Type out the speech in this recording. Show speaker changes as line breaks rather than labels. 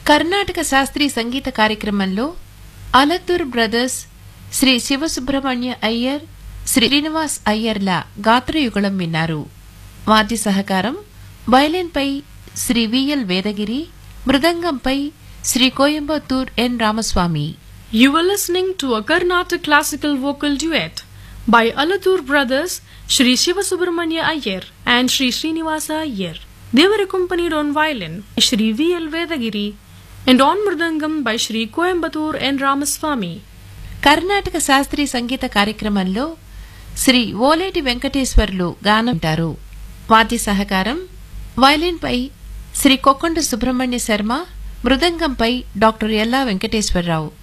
కర్ణాటక శాస్త్రీయ సంగీత కార్యక్రమంలో అలత్తూర్ బ్రదర్స్ శ్రీ శివసుబ్రహ్మణ్య అయ్యర్ శ్రీ శ్రీనివాస్ అయ్యర్ల గాత్రయుగళం విన్నారు వాద్య సహకారం వయలిన్పై శ్రీ విఎల్ వేదగిరి మృదంగంపై Shri Coimbatore N Ramaswamy
You were listening to a Carnatic classical vocal duet by Alatur brothers Sri Shiva Subramanya Iyer and Sri Srinivasa Iyer. They were accompanied on violin by Sri V. L. Vedagiri and on mridangam by Sri Coimbatore N. Ramaswamy.
Carnatic శాస్త్రీయ సంగీత కార్యక్రమంలో శ్రీ ఓలేటి వెంకటేశ్వర్లు గానంటారు వాద్య సహకారం వయలిన్పై శ్రీ కొక్కొండ సుబ్రహ్మణ్య శర్మ మృదంగంపై doctor Ella Venkateswararao